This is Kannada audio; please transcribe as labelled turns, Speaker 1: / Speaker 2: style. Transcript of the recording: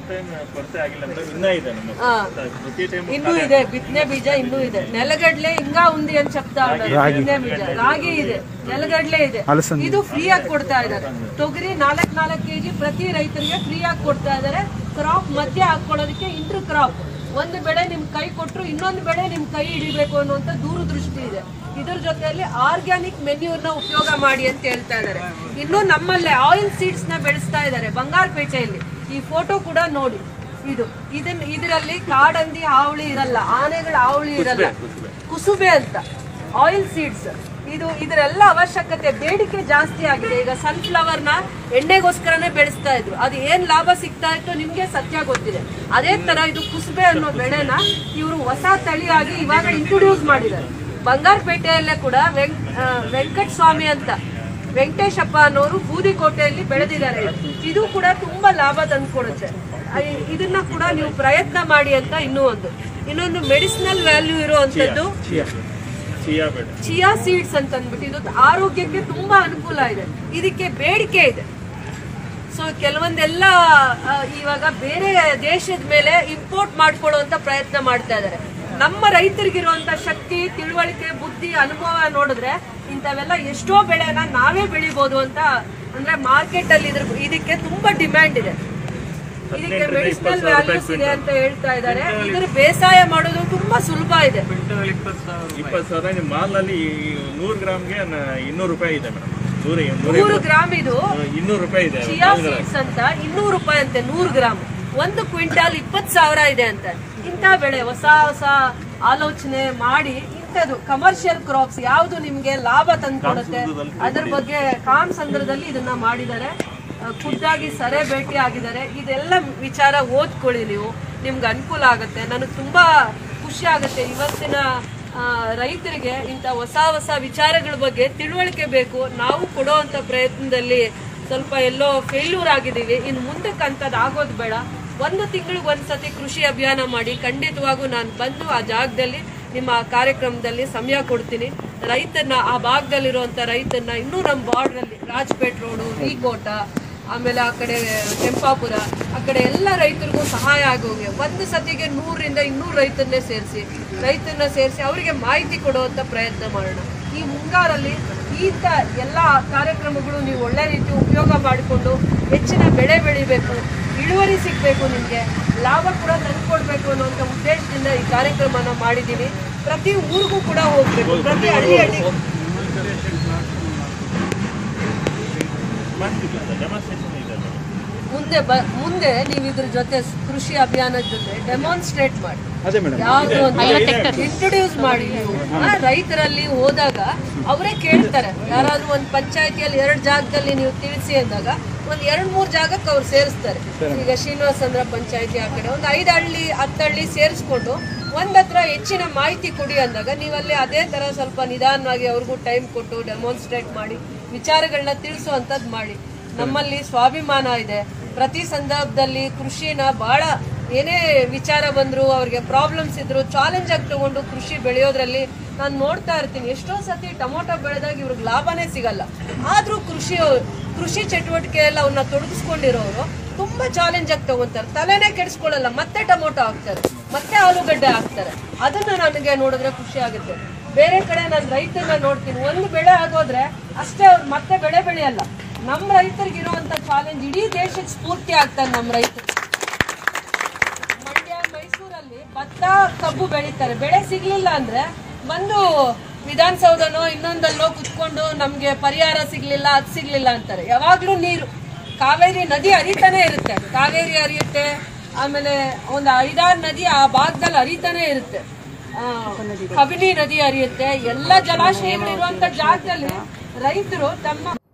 Speaker 1: ಟೈಮ್ ಕೊರತೆ ಆಗಿಲ್ಲ ಮೇಡಮ್ ಇನ್ನೂ ಇದೆ ನಮ್ಮ
Speaker 2: ఆ,
Speaker 1: ಪ್ರತಿ ಟೈಮ್
Speaker 2: ಇನ್ನೂ ಇದೆ ಬಿತ್ತನೆ ಬೀಜ ಇನ್ನೂ ಇದೆ ನೆಲಗಡ್ಲೆ ಹಿಂಗ ఉంది అని చెప్తా ఉన్నారు ಬಿತ್ತನೆ ಬೀಜ ರಾಗಿ ಇದೆ ನೆಲಗಡ್ಲೆ ಇದೆ ಇದು ಫ್ರೀ ಆಗಿ ಕೊಡ್ತಾ ಇದ್ದಾರೆ ತೊಗರಿ ನಾಲ್ಕ್ ನಾಲ್ಕು ಕೆಜಿ ಪ್ರತಿ ರೈತರಿಗೆ ಫ್ರೀ ಆಗಿ ಕೊಡ್ತಾ ಇದ್ದಾರೆ ಕ್ರಾಪ್ ಮಧ್ಯೆ ಹಾಕೊಳ್ಳೋದಕ್ಕೆ ಇಂಟರ್ ಕ್ರಾಪ್ ಒಂದು ಬೆಳೆ ನಿಮ್ ಕೈ ಕೊಟ್ರು ಇನ್ನೊಂದು ಬೆಳೆ ನಿಮ್ ಕೈ ಹಿಡಿಬೇಕು ಅನ್ನುವಂತ ದೂರದೃಷ್ಟಿ ಇದೆ ಇದ್ರ ಜೊತೆಯಲ್ಲಿ ಆರ್ಗ್ಯಾನಿಕ್ ಮೆನ್ಯೂರ್ನ ಉಪಯೋಗ ಮಾಡಿ ಅಂತ ಹೇಳ್ತಾ ಇದ್ದಾರೆ ಇನ್ನು ನಮ್ಮಲ್ಲೇ ಆಯಿಲ್ ಸೀಡ್ಸ್ ನ ಬೆಳೆಸ್ತಾ ಇದ್ದಾರೆ ಬಂಗಾರಪೇಟೆಯಲ್ಲಿ ಈ ಫೋಟೋ ಕೂಡ ನೋಡಿ ಇದು ಇದನ್ನ ಇದರಲ್ಲಿ ಕಾಡಂದಿ ಹಾವಳಿ ಇರಲ್ಲ ಆನೆಗಳ ಹಾವಳಿ ಇರಲ್ಲ ಕುಸುಬೆ ಅಂತ ಆಯಿಲ್ ಸೀಡ್ಸ್ ಇದು ಇದರೆಲ್ಲ ಅವಶ್ಯಕತೆ ಬೇಡಿಕೆ ಜಾಸ್ತಿ ಆಗಿದೆ ಈಗ ಸನ್ಫ್ಲವರ್ ನ ಎಣ್ಣೆಗೋಸ್ಕರನೇ ಬೆಳೆಸ್ತಾ ಇದ್ರು ಅದು ಏನ್ ಲಾಭ ಸಿಗ್ತಾ ಇತ್ತು ನಿಮ್ಗೆ ಸತ್ಯ ಗೊತ್ತಿದೆ ಅದೇ ತರ ಇದು ಕುಸುಬೆ ಅನ್ನೋ ಬೆಳೆನ ಇವರು ಹೊಸ ತಳಿಯಾಗಿ ಇವಾಗ ಇಂಟ್ರೊಡ್ಯೂಸ್ ಮಾಡಿದ್ದಾರೆ ಬಂಗಾರಪೇಟೆಯಲ್ಲೇ ಕೂಡ ವೆಂಕ್ ಆ, ವೆಂಕಟ ಸ್ವಾಮಿ ಅಂತ ವೆಂಕಟೇಶಪ್ಪ ಅನ್ನೋರು ಬೂದಿಕೋಟೆಯಲ್ಲಿ ಬೆಳೆದಿದ್ದಾರೆ ಇದು ಕೂಡ ತುಂಬಾ ಲಾಭ ತಂದ್ಕೊಡುತ್ತೆ ಆ, ಇದನ್ನ ಕೂಡ ನೀವು ಪ್ರಯತ್ನ ಮಾಡಿ ಅಂತ ಇನ್ನೂ ಒಂದು ಇನ್ನೊಂದು ಮೆಡಿಸಿನಲ್ ವ್ಯಾಲ್ಯೂ ಇರುವಂತದ್ದು
Speaker 1: ಚಿಯಾ ಬೇಡ
Speaker 2: ಚಿಯಾ ಸೀಡ್ಸ್ ಅಂತ ಅಂದ್ಬಿಟ್ಟು ಇದು ಆರೋಗ್ಯಕ್ಕೆ ತುಂಬಾ ಅನುಕೂಲ ಇದೆ ಇದಕ್ಕೆ ಬೇಡಿಕೆ ಇದೆ ಸೊ ಕೆಲವೊಂದೆಲ್ಲ ಆ, ಇವಾಗ ಬೇರೆ ದೇಶದ ಮೇಲೆ ಇಂಪೋರ್ಟ್ ಮಾಡ್ಕೊಳ್ಳುವಂತ ಪ್ರಯತ್ನ ಮಾಡ್ತಾ ಇದ್ದಾರೆ ನಮ್ಮ ರೈತರಿಗಿರುವಂತ ಶಕ್ತಿ ತಿಳುವಳಿಕೆ ಬುದ್ಧಿ ಅನುಭವ ನೋಡಿದ್ರೆ ಇಂಥವೆಲ್ಲ ಎಷ್ಟೋ ಬೆಳೆನ ನಾವೇ ಬೆಳಿಬೋದು ಅಂತ ಅಂದ್ರೆ ಮಾರ್ಕೆಟ್ ಅಲ್ಲಿ ಇದ್ರ ಇದಕ್ಕೆ ತುಂಬಾ ಡಿಮ್ಯಾಂಡ್ ಇದೆ ಇದಕ್ಕೆ ಮೆಡಿಸಿನಲ್ ವ್ಯಾಲ್ಯೂಸ್ ಇದೆ ಅಂತ ಹೇಳ್ತಾ ಇದ್ದಾರೆ ಇದ್ರ ಬೇಸಾಯ ಮಾಡೋದು ತುಂಬಾ ಸುಲಭ ಇದೆ
Speaker 1: ಇಪ್ಪತ್ತು ಸಾವಿರ ನಿಮ್ಮ ಮಾಲ್ನಲ್ಲಿ ನೂರು ಗ್ರಾಮ್ಗೆ ಇನ್ನೂರು ರೂಪಾಯಿ ಇದೆ ಮೇಡಮ್ ನೂರ ನೂರ
Speaker 2: ನೂರು ಗ್ರಾಮ್ ಇದು
Speaker 1: ಇನ್ನೂರು ರೂಪಾಯಿ ಇದೆ
Speaker 2: ಚಿಯಾ ಸೀಡ್ಸ್ ಅಂತ ಇನ್ನೂರು ರೂಪಾಯಿ ಅಂತೆ ನೂರು ಗ್ರಾಮ್ ಒಂದು ಕ್ವಿಂಟಾಲ್ ಇಪ್ಪತ್ತು ಸಾವಿರ ಇದೆ ಅಂತ ಇಂಥ ಬೆಳೆ ಹೊಸ ಹೊಸ ಆಲೋಚನೆ ಮಾಡಿ ಇಂಥದ್ದು ಕಮರ್ಷಿಯಲ್ ಕ್ರಾಪ್ಸ್ ಯಾವ್ದು ನಿಮ್ಗೆ ಲಾಭ ತಂದ್ಕೊಡುತ್ತೆ ಅದ್ರ ಬಗ್ಗೆ ಕಾಮ್ ಸಂದ್ರದಲ್ಲಿ ಇದನ್ನ ಮಾಡಿದ್ದಾರೆ ಆ, ಖುದ್ದಾಗಿ ಸರೆ ಭೇಟಿ ಆಗಿದ್ದಾರೆ ಇದೆಲ್ಲ ವಿಚಾರ ಓದ್ಕೊಳ್ಳಿ ನೀವು ನಿಮ್ಗೆ ಅನುಕೂಲ ಆಗುತ್ತೆ ನನಗೆ ತುಂಬಾ ಖುಷಿ ಆಗುತ್ತೆ ಇವತ್ತಿನ ಆ, ರೈತರಿಗೆ ಇಂಥ ಹೊಸ ಹೊಸ ವಿಚಾರಗಳ ಬಗ್ಗೆ ತಿಳುವಳಿಕೆ ಬೇಕು ನಾವು ಕೊಡುವಂತ ಪ್ರಯತ್ನದಲ್ಲಿ ಸ್ವಲ್ಪ ಎಲ್ಲೋ ಫೇಲ್ಯೂರ್ ಆಗಿದ್ದೀವಿ ಇನ್ನು ಮುಂದಕ್ಕೆ ಅಂಥದ್ದು ಆಗೋದು ಬೇಡ ಒಂದು ತಿಂಗಳಿಗೆ ಒಂದ್ಸತಿ ಕೃಷಿ ಅಭಿಯಾನ ಮಾಡಿ ಖಂಡಿತವಾಗೂ ನಾನು ಬಂದು ಆ ಜಾಗದಲ್ಲಿ ನಿಮ್ಮ ಕಾರ್ಯಕ್ರಮದಲ್ಲಿ ಸಮಯ ಕೊಡ್ತೀನಿ ರೈತನ್ನ ಆ ಭಾಗದಲ್ಲಿರುವಂಥ ರೈತನ್ನ ಇನ್ನೂ ನಮ್ಮ ಬಾರ್ಡ್ರಲ್ಲಿ ರಾಜ್ಪೇಟ್ ರೋಡು ರೀಕೋಟ ಆಮೇಲೆ ಆ ಕಡೆ ಕೆಂಪಾಪುರ ಆ ಕಡೆ ಎಲ್ಲ ರೈತರಿಗೂ ಸಹಾಯ ಆಗೋಗೆ ಒಂದು ಸತಿಗೆ ನೂರರಿಂದ ಇನ್ನೂರು ರೈತನ್ನೇ ಸೇರಿಸಿ ರೈತರನ್ನ ಸೇರಿಸಿ ಅವರಿಗೆ ಮಾಹಿತಿ ಕೊಡುವಂತ ಪ್ರಯತ್ನ ಮಾಡೋಣ ಈ ಮುಂಗಾರಲ್ಲಿ ಇಂಥ ಎಲ್ಲ ಕಾರ್ಯಕ್ರಮಗಳು ನೀವು ಒಳ್ಳೆ ರೀತಿ ಉಪಯೋಗ ಮಾಡಿಕೊಂಡು ಹೆಚ್ಚಿನ ಬೆಳೆ ಬೆಳಿಬೇಕು ಇಳುವರಿ ಸಿಗಬೇಕು ನಿಮಗೆ ಲಾಭ ಕೂಡ ತಂದುಕೊಡ್ಬೇಕು ಅನ್ನುವಂಥ ಉದ್ದೇಶದಿಂದ ಈ ಕಾರ್ಯಕ್ರಮನ ಮಾಡಿದ್ದೀನಿ ಪ್ರತಿ ಊರಿಗೂ ಕೂಡ ಹೋಗ್ಬೇಕು ಪ್ರತಿ ಹಳ್ಳಿ ಹಳ್ಳಿ
Speaker 1: ಡೆಮಾನ್ಸ್ಟ್ರೇಷನ್ ಇದೆ ಮೇಡಮ್
Speaker 2: ಮುಂದೆ ಬ ಮುಂದೆ ನೀವು ಇದ್ರ ಜೊತೆ ಕೃಷಿ ಅಭಿಯಾನದ ಜೊತೆ ಡೆಮಾನ್ಸ್ಟ್ರೇಟ್ ಮಾಡಿ
Speaker 3: ಅದೇ ಮೇಡಮ್
Speaker 2: ಯಾವ್ದು ಇಂಟ್ರೊಡ್ಯೂಸ್ ಮಾಡಿ ನೀವು ಆ, ರೈತರಲ್ಲಿ ಹೋದಾಗ ಅವರೇ ಕೇಳ್ತಾರೆ ಯಾರಾದ್ರೂ ಒಂದು ಪಂಚಾಯತಿಯಲ್ಲಿ ಎರಡು ಜಾಗದಲ್ಲಿ ನೀವು ತಿಳಿಸಿ ಅಂದಾಗ ಒಂದ್ ಎರಡ್ ಮೂರ್ ಜಾಗಕ್ಕೆ ಅವ್ರು ಸೇರಿಸ್ತಾರೆ ಈಗ ಶ್ರೀನಿವಾಸಂದ್ರ ಪಂಚಾಯತಿ ಆ ಕಡೆ ಒಂದು ಐದು ಹಳ್ಳಿ ಹತ್ತು ಹಳ್ಳಿ ಸೇರಿಸ್ಕೊಂಡು ಒಂದ್ ಹತ್ರ ಹೆಚ್ಚಿನ ಮಾಹಿತಿ ಕೊಡಿ ಅಂದಾಗ ನೀವಲ್ಲಿ ಅದೇ ತರ ಸ್ವಲ್ಪ ನಿಧಾನವಾಗಿ ಅವ್ರಿಗೂ ಟೈಮ್ ಕೊಟ್ಟು ಡೆಮಾನ್ಸ್ಟ್ರೇಟ್ ಮಾಡಿ ವಿಚಾರಗಳನ್ನ ತಿಳಿಸುವಂಥದ್ದು ಮಾಡಿ ನಮ್ಮಲ್ಲಿ ಸ್ವಾಭಿಮಾನ ಇದೆ ಪ್ರತಿ ಸಂದರ್ಭದಲ್ಲಿ ಕೃಷಿನ ಬಹಳ ಏನೇ ವಿಚಾರ ಬಂದ್ರು ಅವ್ರಿಗೆ ಪ್ರಾಬ್ಲಮ್ಸ್ ಇದ್ರು ಚಾಲೆಂಜ್ ಆಗಿ ತಗೊಂಡು ಕೃಷಿ ಬೆಳೆಯೋದ್ರಲ್ಲಿ ನಾನು ನೋಡ್ತಾ ಇರ್ತೀನಿ ಎಷ್ಟೋ ಸತಿ ಟೊಮೊಟೊ ಬೆಳೆದಾಗ ಇವ್ರಿಗೆ ಲಾಭನೇ ಸಿಗಲ್ಲ ಆದ್ರೂ ಕೃಷಿ ಕೃಷಿ ಚಟುವಟಿಕೆ ಎಲ್ಲ ಅವನ್ನ ತೊಡಗಿಸ್ಕೊಂಡಿರೋರು ತುಂಬಾ ಚಾಲೆಂಜ್ ಆಗಿ ತಗೊಂತಾರೆ ತಲೆನೇ ಕೆಡಿಸ್ಕೊಳ್ಳಲ್ಲ ಮತ್ತೆ ಟೊಮೊಟೊ ಹಾಕ್ತಾರೆ ಮತ್ತೆ ಆಲೂಗಡ್ಡೆ ಹಾಕ್ತಾರೆ ಅದನ್ನ ನನಗೆ ನೋಡಿದ್ರೆ ಖುಷಿ ಆಗುತ್ತೆ ಬೇರೆ ಕಡೆ ನಾನು ರೈತರನ್ನ ನೋಡ್ತೀನಿ ಒಂದು ಬೆಳೆ ಆಗೋದ್ರೆ ಅಷ್ಟೇ ಅವ್ರು ಮತ್ತೆ ಬೆಳೆ ಬೆಳೆಯಲ್ಲ ನಮ್ಮ ರೈತರಿಗೆ ಇರುವಂತ ಚಾಲೆಂಜ್ ಇಡೀ ದೇಶಕ್ಕೆ ಸ್ಫೂರ್ತಿ ಆಗ್ತಾರೆ ನಮ್ಮ ರೈತರು ಮಂಡ್ಯ ಮೈಸೂರಲ್ಲಿ ಭತ್ತ ಕಬ್ಬು ಬೆಳೀತಾರೆ ಬೆಳೆ ಸಿಗ್ಲಿಲ್ಲ ಅಂದ್ರೆ ಬಂದು ವಿಧಾನಸೌಧನೋ ಇನ್ನೊಂದಲ್ಲೋ ಕುತ್ಕೊಂಡು ನಮ್ಗೆ ಪರಿಹಾರ ಸಿಗ್ಲಿಲ್ಲ ಅದ್ ಸಿಗ್ಲಿಲ್ಲ ಅಂತಾರೆ ಯಾವಾಗ್ಲೂ ನೀರು ಕಾವೇರಿ ನದಿ ಹರಿತಾನೆ ಇರುತ್ತೆ ಕಾವೇರಿ ಹರಿಯುತ್ತೆ ಆಮೇಲೆ ಒಂದು ಐದಾರು ನದಿ ಆ ಭಾಗದಲ್ಲಿ ಹರಿತಾನೆ ಇರುತ್ತೆ ಆ, ಕಬಿನಿ ನದಿ ಹರಿಯುತ್ತೆ ಎಲ್ಲ ಜಲಾಶಯಗಳಿರುವಂತ ಜಾಗದಲ್ಲಿ ರೈತರು ತಮ್ಮ